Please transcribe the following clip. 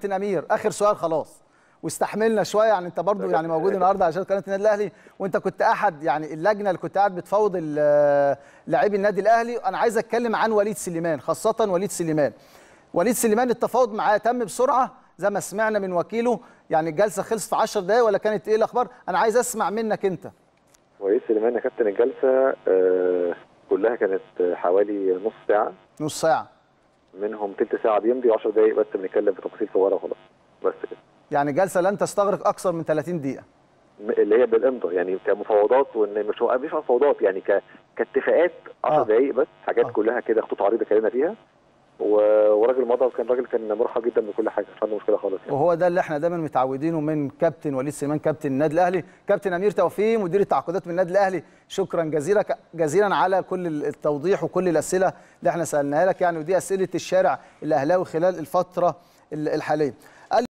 كابتن امير اخر سؤال خلاص واستحملنا شويه يعني انت برضو يعني موجود النهارده عشان قناه النادي الاهلي وانت كنت احد يعني اللجنه اللي كنت قاعد بتفاوض ال- لاعبي النادي الاهلي انا عايز اتكلم عن وليد سليمان خاصه وليد سليمان وليد سليمان التفاوض معاه تم بسرعه زي ما سمعنا من وكيله يعني الجلسه خلصت في 10 دقائق ولا كانت ايه الاخبار انا عايز اسمع منك انت وليد سليمان يا كابتن الجلسه آه، كلها كانت حوالي نص ساعه نص ساعه منهم تلت ساعه بيمضي 10 دقائق بس بنتكلم في تفاصيل صغيره وخلاص بس كده يعني جلسه لن تستغرق اكثر من 30 دقيقه م- اللي هي بالامضاء يعني كمفاوضات وان مش مش مفاوضات يعني ك... كاتفاقات 10 آه. دقائق بس حاجات آه. كلها كده خطوط عريضه اتكلمنا فيها و... وراجل مضى وكان راجل كان مرحب جدا بكل حاجه مش عنده مشكله خالص يعني وهو ده اللي احنا دايما متعودينه من كابتن وليد سليمان كابتن النادي الاهلي كابتن امير توفيق مدير التعاقدات من النادي الاهلي شكرا جزيلا جزيلا على كل التوضيح وكل الاسئله اللي احنا سالناها لك يعني ودي اسئله الشارع الاهلاوي خلال الفتره الحاليه